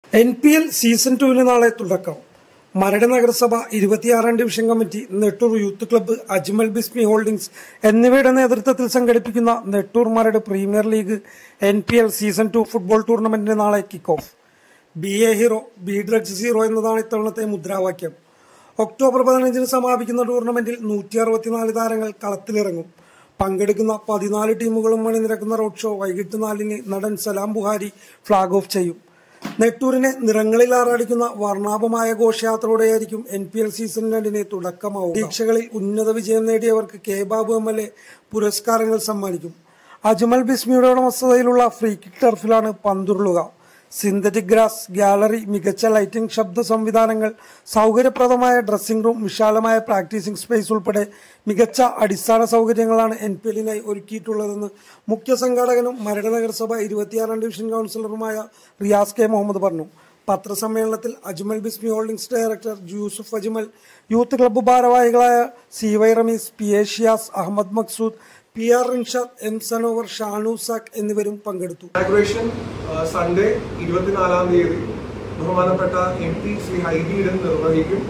N P L season ടുവിന് നാളെ തുടക്കം മരട് നഗരസഭ ഇരുപത്തിയാറാം division committee Nettoor youth club Ajmal Bismi holdings എന്നിവയുടെ നേതൃത്വത്തിൽ സംഘടിപ്പിക്കുന്ന Nettoor Maradu premier league N P L season two football ടൂർണമെന്റിന് നാളെ kick off be a hero be drugs zero എന്നതാണ് ഇത്തവണത്തെ മുദ്രാവാക്യം ഒക്ടോബർ പതിനഞ്ചിന് സമാപിക്കുന്ന ടൂർണമെന്റിൽ നൂറ്റി അറുപത്തിനാല് താരങ്ങൾ കളത്തിലിറങ്ങും പങ്കെടുക്കുന്ന പതിനാല് ടീമുകളും അണിനിരക്കുന്ന റോഡ് ഷോ വൈകിട്ട് നാലിന് നടൻ സലാം ബുഹാരി ഫ്ളാഗ് ഓഫ് ചെയ്യും നെട്ടൂരിനെ നിറങ്ങളിൽ ആറാടിക്കുന്ന വർണ്ണാഭമായ ഘോഷയാത്രയോടെയായിരിക്കും എൻ പി എൽ സീസൺ രണ്ടിന് തുടക്കമാവും പരീക്ഷകളിൽ ഉന്നത വിജയം നേടിയവർക്ക് K Babu M L A പുരസ്കാരങ്ങൾ സമ്മാനിക്കും അജ്മൽ ബിസ്മിയുടെ ഉടമസ്ഥതയിലുള്ള ഫ്രീ കിക്ക് ടർഫിലാണ് പന്തുരുളുക സിന്തറ്റിക് ഗ്രാസ് ഗാലറി മികച്ച ലൈറ്റിംഗ് ശബ്ദ സംവിധാനങ്ങൾ സൗകര്യപ്രദമായ ഡ്രസ്സിംഗ് റൂം വിശാലമായ പ്രാക്ടീസിംഗ് സ്പേസ് ഉൾപ്പെടെ മികച്ച അടിസ്ഥാന സൗകര്യങ്ങളാണ് എൻ പി എല്ലിനായി ഒരുക്കിയിട്ടുള്ളതെന്ന് മുഖ്യ സംഘാടകനും മരട് നഗരസഭ ഇരുപത്തിയാറാം ഡിവിഷൻ കൌൺസിലറുമായ റിയാസ് കെ മുഹമ്മദ് പറഞ്ഞു പത്രസമ്മേളനത്തിൽ Ajmal Bismi holdings director Yusuf Ajmal youth club ഭാരവാഹികളായ C Y Ramees P A Shiyas Ahammed Maqsood P R Rinshad M Sanovar Shanu Sakh എന്നിവരും പങ്കെടുത്തു ഇനാഗുറേഷൻ സൺഡേ ഇരുപത്തിനാലാം തീയതി ബഹുമാനപ്പെട്ട എം പി ശ്രീ ഹൈബി ഈഡൻ നിർവഹിക്കും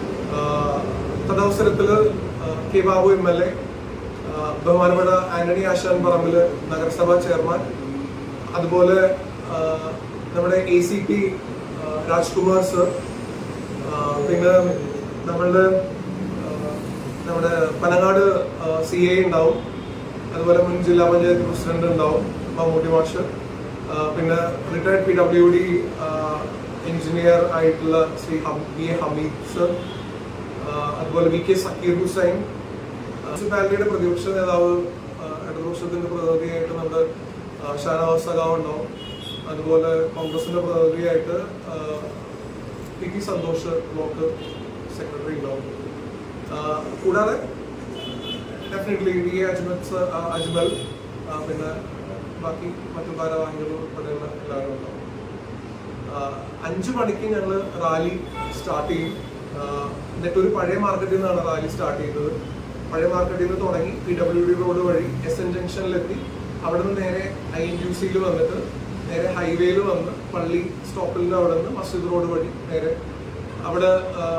തദവസരത്തിൽ K Babu M L A ബഹുമാനപ്പെട്ട ആന്റണി ആശാൻ പറമ്പിൽ നഗരസഭാ ചെയർമാൻ അതുപോലെ ആ, നമ്മുടെ A C P Rajkumar sir ആ, പിന്നെ നമ്മളുടെ ആ, നമ്മുടെ പനങ്ങാട് സി എ ഉണ്ടാവും അതുപോലെ മുൻ ജില്ലാ പഞ്ചായത്ത് പ്രസിഡന്റ് ഉണ്ടാവും മമ്മൂട്ടി മാഷ് ആ, പിന്നെ retired P W D engineer ആയിട്ടുള്ള ശ്രീ ഹം- വി എ ഹമീദ് സർ ആ, അതുപോലെ വി കെ സക്കീർ ഹുസൈൻ മുനിസിപ്പാലിറ്റിയുടെ പ്രതിപക്ഷ നേതാവ് ആ, ഇടതുപക്ഷത്തിന്റെ പ്രതിനിധിയായിട്ട് നമ്മുടെ ആ, ഷാനവാസ് സഖാവ് ഉണ്ടാവും അതുപോലെ കോൺഗ്രസിന്റെ പ്രതിനിധിയായിട്ട് ആ, P P Santhosh block secretary ഉണ്ടാവും ആ, കൂടാതെ definitely V A Ajmal sir ആ, അജ്മൽ ആ, പിന്നെ ബാക്കി മറ്റു ഭാരവാഹികൾ ഉൾപ്പെടെയുള്ള എല്ലാവരും ഉണ്ടാവും ആ, അഞ്ചു മണിക്ക് ഞങ്ങൾ റാലി സ്റ്റാർട്ട് ചെയ്യും ആ, എന്നിട്ട് ഒരു പഴയ മാർക്കറ്റിൽ നിന്നാണ് റാലി സ്റ്റാർട്ട് ചെയ്തത് പഴയ മാർക്കറ്റിൽ നിന്ന് തുടങ്ങി പി ഡബ്ല്യു ഡി റോഡ് വഴി എസ് എൻ ജംഗ്ഷനിലെത്തി അവിടെ നിന്ന് നേരെ ഐ എൻ യു സിയിൽ വന്നിട്ട് നേരെ ഹൈവേയിൽ വന്ന് പള്ളി സ്റ്റോപ്പിൽ അവിടെ നിന്ന് മസ്ജിദ് റോഡ് വഴി നേരെ അവിടെ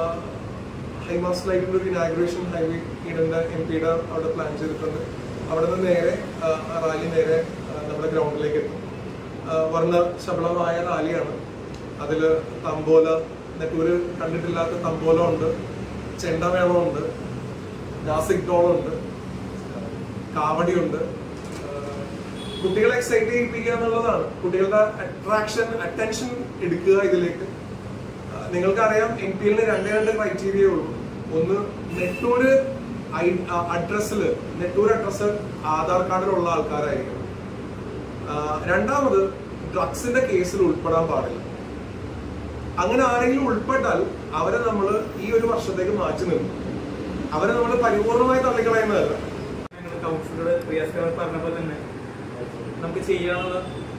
ഹൈമാസ് ലൈറ്റിൻ്റെ ഒരു ഇനാഗ്രേഷൻ ഹൈവേ ഈടൻ്റെ എം പിയുടെ അവിടെ പ്ലാൻ ചെയ്തിട്ടുണ്ട് അവിടെ നിന്ന് നേരെ ആ, റാലി നേരെ ആ, നമ്മുടെ ഗ്രൗണ്ടിലേക്ക് എത്തും ആ, വർണ്ണ ശബളമായ റാലിയാണ് അതിൽ തമ്പോല നെട്ടൂര് കണ്ടിട്ടില്ലാത്ത തമ്പോല ഉണ്ട് ചെണ്ടമേളമുണ്ട് നാസിക് ഡോളുണ്ട് കാവടിയുണ്ട് ആ, കുട്ടികളെ എക്സൈറ്റ് ചെയ്യിപ്പിക്കുക എന്നുള്ളതാണ് കുട്ടികളുടെ അട്രാക്ഷൻ അറ്റൻഷൻ എടുക്കുക ഇതിലേക്ക് ആ, നിങ്ങൾക്കറിയാം എൻ പി എല്ലിന് രണ്ടേ രണ്ട് ക്രൈറ്റീരിയ ഉള്ളൂ ഒന്ന് നെട്ടൂര് അഡ്രസ്സിൽ നെട്ടൂർ അഡ്രസ്സ് ആധാർ കാർഡിലുള്ള ആൾക്കാരായിരിക്കണം ആ, രണ്ടാമത് ഡ്രഗ്സിന്റെ കേസിൽ ഉൾപ്പെടാൻ പാടില്ല അങ്ങനെ ആരെങ്കിലും ഉൾപ്പെട്ടാൽ അവരെ നമ്മൾ ഈ ഒരു വർഷത്തേക്ക് മാറ്റി നിർത്തും അവരെ നമ്മൾ പരിപൂർണമായി തള്ളിക്കളയുന്നതല്ല ഞങ്ങൾ കൗൺസിലർ റിയാസ് പറഞ്ഞപ്പോൾ തന്നെ നമുക്ക് ചെയ്യാനുള്ള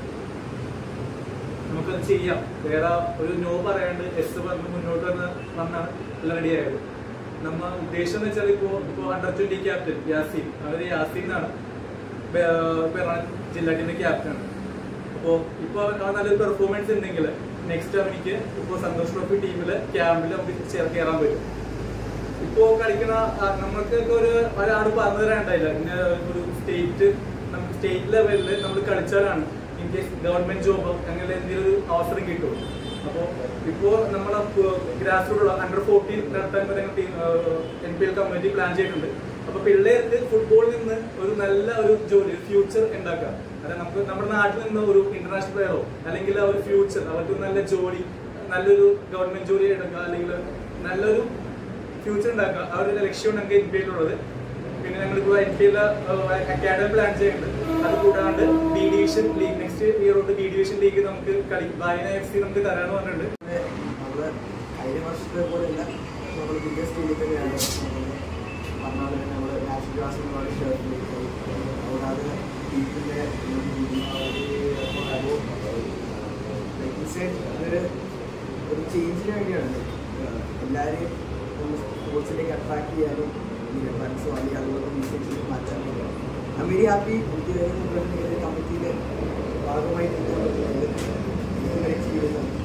നമുക്കത് ചെയ്യാം വേറെ ഒരു നോ പറയാണ്ട് എസ് പറഞ്ഞ് മുന്നോട്ട് വന്ന് വന്നാണ് എല്ലാം റെഡി ആയത് നമ്മ ഉദ്ദേശം എന്ന് വെച്ചാൽ ഇപ്പോ ഇപ്പോ അണ്ടർ ട്വന്റി ക്യാപ്റ്റൻ യാസീൻ അവര് യാസീൻ എന്നാണ് പെറാൻ ജില്ലാ ടീമിന്റെ ക്യാപ്റ്റൻ അപ്പോ ഇപ്പൊ അവൻ നല്ലൊരു പെർഫോമൻസ് ഉണ്ടെങ്കിൽ നെക്സ്റ്റ് അവനിക്ക് ഇപ്പോ സന്തോഷ് ട്രോഫി ടീമില് ക്യാമ്പിൽ നമുക്ക് ചേർ കയറാൻ പറ്റും ഇപ്പോ കളിക്കുന്ന ആ, നമുക്കൊക്കെ ഒരു ഒരാൾ പറഞ്ഞു തരാണ്ടായില്ല ഇങ്ങനെ ഒരു സ്റ്റേറ്റ് നമുക്ക് സ്റ്റേറ്റ് ലെവലിൽ നമ്മൾ കളിച്ചാലാണ് ഇൻ കേസ് ഗവൺമെന്റ് ജോബ് അങ്ങനെ എന്തെങ്കിലും ഒരു അവസരം കിട്ടും അപ്പോൾ ഇപ്പോ നമ്മളെ ഗ്രാസ് റൂട്ടുള്ള അണ്ടർ ഫോർട്ടീൻ നടത്താൻ N P L committee plan ചെയ്തിട്ടുണ്ട് അപ്പൊ പിള്ളേർക്ക് ഫുട്ബോളിൽ നിന്ന് ഒരു നല്ല ഒരു ജോലി ഫ്യൂച്ചർ ഉണ്ടാക്കാം അതായത് നമുക്ക് നമ്മുടെ നാട്ടിൽ നിന്ന് ഒരു ഇന്റർനാഷണൽ പ്ലെയറോ അല്ലെങ്കിൽ ആ ഒരു ഫ്യൂച്ചർ അവർക്ക് നല്ല ജോലി നല്ലൊരു ഗവൺമെന്റ് ജോലി എടുക്കുക അല്ലെങ്കിൽ നല്ലൊരു ഫ്യൂച്ചർ ഉണ്ടാക്കുക ആ ഒരു ലക്ഷ്യമാണ് ഞങ്ങൾക്ക് എൻ പി എല്ലുള്ളത് പിന്നെ ഞങ്ങളിപ്പോൾ N P L academy plan ചെയ്യുന്നുണ്ട് അത് കൂടാണ്ട് B division league next year തൊട്ട് ബി ഡിവിഷൻ ലീഗ് നമുക്ക് കളി ബായന എഫ് സി നമുക്ക് തരാമെന്ന് പറഞ്ഞിട്ടുണ്ട് നമ്മള് കഴിഞ്ഞ വർഷത്തെ പോലെയല്ല നമ്മൾ വലിയ സ്റ്റേജിൽ തന്നെയാണ് പറഞ്ഞാൽ നമ്മൾ നാഷണൽ ക്ലാസ് കൂടാതെ ടീമിൻ്റെ അതൊരു ഒരു ചേഞ്ചിന് വേണ്ടിയാണ് എല്ലാവരെയും ഒന്ന് സ്പോർട്സിലേക്ക് അട്രാക്ട് ചെയ്യാനും ഇങ്ങനെ ഫ്രണ്ട്സോ അല്ലെങ്കിൽ അതുപോലെ റീസെർച്ചിലേക്ക് മാറ്റാൻ വേണ്ടിയാണ് ഐ വെരി ഹാപ്പി എനിക്ക് കമ്മിറ്റിയിലെ ഭാഗമായി നിൽക്കാൻ പറ്റുന്നത് എക്സ്പീരിയൻസ് ആണ്